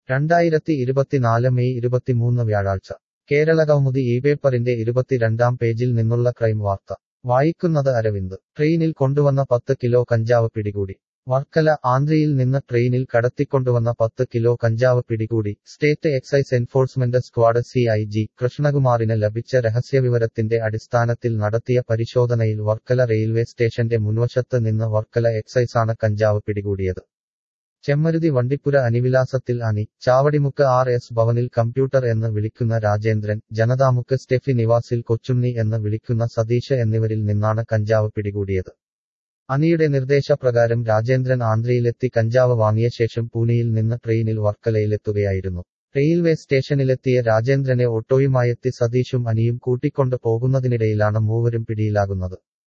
രണ്ടായിരത്തി ഇരുപത്തിനാല് മെയ് ഇരുപത്തിമൂന്ന് വ്യാഴാഴ്ച കേരളകൗമുദി ഈ പേപ്പറിന്റെ ഇരുപത്തിരണ്ടാം പേജിൽ നിന്നുള്ള ക്രൈം വാർത്ത വായിക്കുന്നത് അരവിന്ദ് ട്രെയിനിൽ കൊണ്ടുവന്ന പത്ത് കിലോ കഞ്ചാവ് പിടികൂടി വർക്കല ആന്ധ്രയിൽ നിന്ന് ട്രെയിനിൽ കടത്തിക്കൊണ്ടുവന്ന പത്ത് കിലോ കഞ്ചാവ് പിടികൂടി state excise enforcement squad C I G കൃഷ്ണകുമാറിന് ലഭിച്ച രഹസ്യവിവരത്തിന്റെ അടിസ്ഥാനത്തിൽ നടത്തിയ പരിശോധനയിൽ വർക്കല റെയിൽവേ സ്റ്റേഷന്റെ മുൻവശത്ത് നിന്ന് വർക്കല എക്സൈസാണ് കഞ്ചാവ് പിടികൂടിയത് ചെമ്മരുതി വണ്ടിപ്പുര അനിവിലാസത്തിൽ അനി ചാവടിമുക്ക് ആർ എസ് ഭവനിൽ കമ്പ്യൂട്ടർ എന്ന് വിളിക്കുന്ന രാജേന്ദ്രൻ ജനതാമുക്ക് സ്റ്റെഫി നിവാസിൽ കൊച്ചുണ്ണി എന്ന് വിളിക്കുന്ന സതീഷ് എന്നിവരിൽ നിന്നാണ് കഞ്ചാവ് പിടികൂടിയത് അനിയുടെ നിർദ്ദേശപ്രകാരം രാജേന്ദ്രൻ ആന്ധ്രയിലെത്തി കഞ്ചാവ് വാങ്ങിയ ശേഷം പൂനെയിൽ നിന്ന് ട്രെയിനിൽ വർക്കലയിലെത്തുകയായിരുന്നു റെയിൽവേ സ്റ്റേഷനിലെത്തിയ രാജേന്ദ്രനെ ഓട്ടോയുമായെത്തി സതീഷും അനിയും കൂട്ടിക്കൊണ്ട് പോകുന്നതിനിടയിലാണ് മൂവരും പിടിയിലാകുന്നത്